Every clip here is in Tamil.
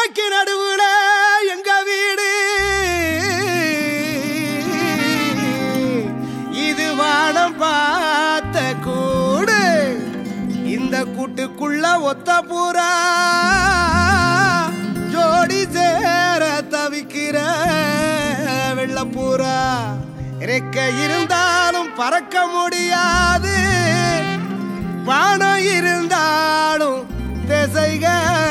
மலைக்கு நடுவுல எங்க வீடு இது வானம் பார்த்த கூடு இந்த கூட்டுக்குள்ள ஒத்த பூரா ஜோடி சேர தவிக்கிற வெள்ளப்பூரா இறக்க இருந்தாலும் பறக்க முடியாது வானம் இருந்தாலும் திசைக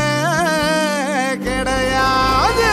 கிடையாது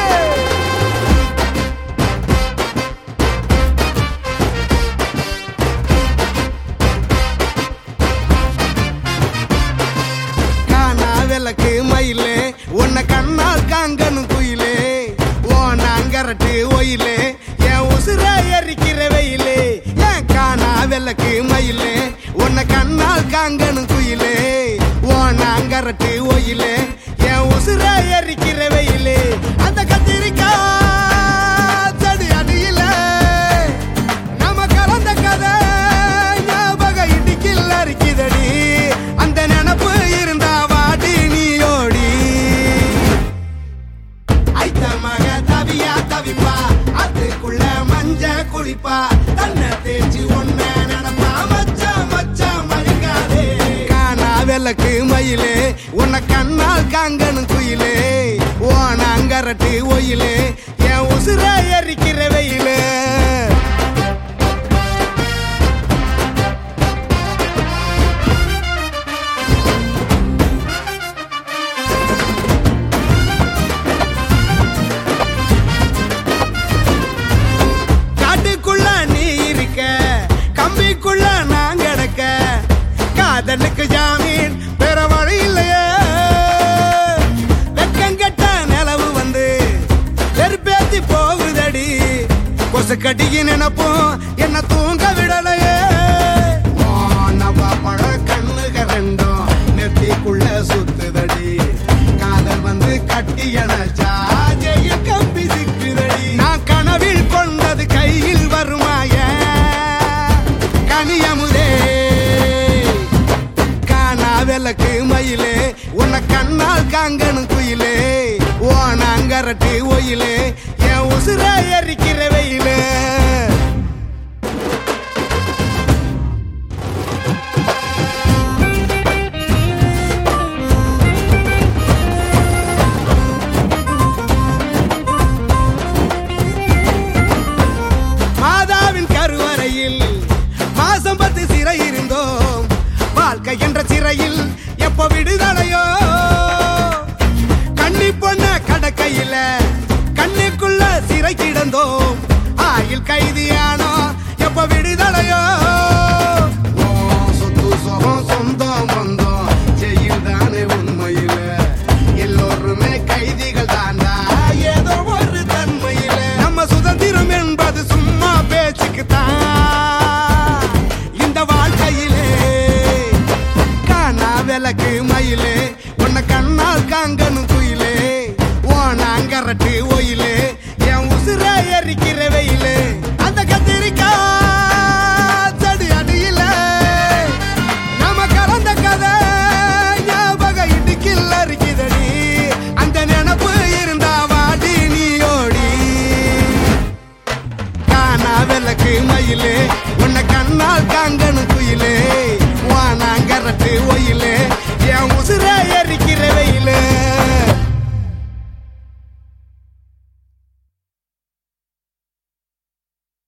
காணா விளக்கு மயிலே உன்னை கண்ணால் காங்கணும் குயிலே ஓனாங்கரட்டு ஒயிலே என் உசுர எரிக்கிற வெயிலே ஏன் காணா விளக்கு மயிலே உன்னை கண்ணால் காங்கணும் குயிலே ஓனாங்கரட்டு ஒயிலே என் உசுர எரிக்கிற வெயிலே அந்த கத்திரிக்காய் செடி அடியில நம்ம கலந்த கதை ஞாபகம் இடிக்கில் அரிக்குதடி அந்த நினப்பு இருந்தா வாடி நீயோடி ஐத்த மக தவியா தவிப்பா அதுக்குள்ள மஞ்ச குளிப்பா தன்னை தேய்ச்சி ஒன்ன நினப்பா மச்சான் மச்சான் மழுங்காதே காணா விளக்கு மயிலே உன்னை கண்ணால் காங்கணும் குயிலே ஓனாங்கரட்டு ஒயிலே என் உசுர எரிக்கிற வெயிலே காட்டுக்குள்ள நீ இருக்க கம்பிக்குள்ள நான் கிடக்க காதலுக்கு ஜாமீன் பெற வழி இல்லையே வெக்கங்கட்ட நிலவு வந்து வெறுப்பேத்தி போகுதடி கொசுக்கடிக்கு நினைப்போம் என்ன தூங்க விடலையே நவ பழ கண்ணுக ரெண்டும் நெத்திக்குள்ள சுத்துதடி காதல் வந்து கட்டி அணைச்சா ஜெய கம்பி சிக்குதடி நான் கனவில் கொண்டது கையில் வருமாய கனியமுதே காணா விளக்கு மயிலே உன்னை கண்ணால் காங்கணும் குயிலே ஓனாங்கரட்டு ஒயிலே என் உசுர எரிக்கிற வெயிலே மாதாவின் கருவறையில் மாசம் பத்து சிறை இருந்தோம் வாழ்க்கை என்ற சிறையில் எப்ப விடுதலையோ கண்ணி பொண்ண கடக்கையில கண்ணுக்குள்ள சிறை கிடந்தோம் ஆயில் கைதியானோ எப்ப விடுதலையோ ஓ, சொத்து சுகம் சொந்தம் பந்தம் ஜெயில் தானே உண்மையில எல்லோருமே கைதிகள் தாண்டா ஏதோ ஒரு தன்மையில நம்ம சுதந்திரம் என்பது சும்மா பேச்சுக்கு தான் இந்த வாழ்க்கையிலே காணா விளக்கு மயிலே உன்னை கண்ணால் காங்கணும் குயிலே ஓனாங்கரட்டு ஒயிலே